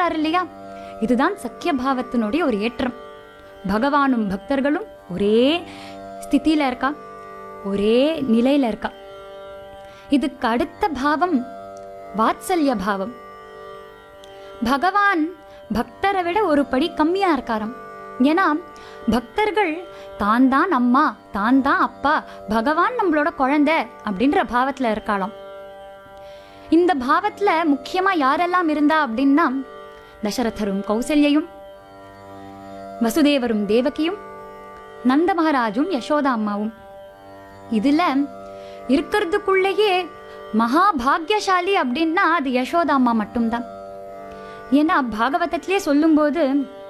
சொல்றாரு இல்லையா இதுதான் சக்கிய பாவத்தினுடைய ஒரு ஏற்றம் பகவானும் பக்தர்களும் ஒரே ஸ்திதியில இருக்கா ஒரே நிலையில இருக்கா இதுக்கு அடுத்த பாவம் வாத்சல்ய பாவம் பகவான் பக்தரை விட ஒரு படி கம்மியா இருக்காராம் ஏன்னா பக்தர்கள் தான் தான் அம்மா தான் தான் அப்பா பகவான் நம்மளோட குழந்தை அப்படின்ற பாவத்துல இருக்காளாம் இந்த பாவத்துல முக்கியமா யாரெல்லாம் இருந்தா அப்படின்னா தசரதரும் கௌசல்யையும் வசுதேவரும் தேவகியும் நந்த மகாராஜும் யசோதா அம்மாவும் இதுல இருக்கிறதுக்குள்ளேயே மகா பாக்யசாலி அப்படின்னா அது யசோதா அம்மா மட்டும்தான் ஏன்னா பாகவதத்திலே சொல்லும்போது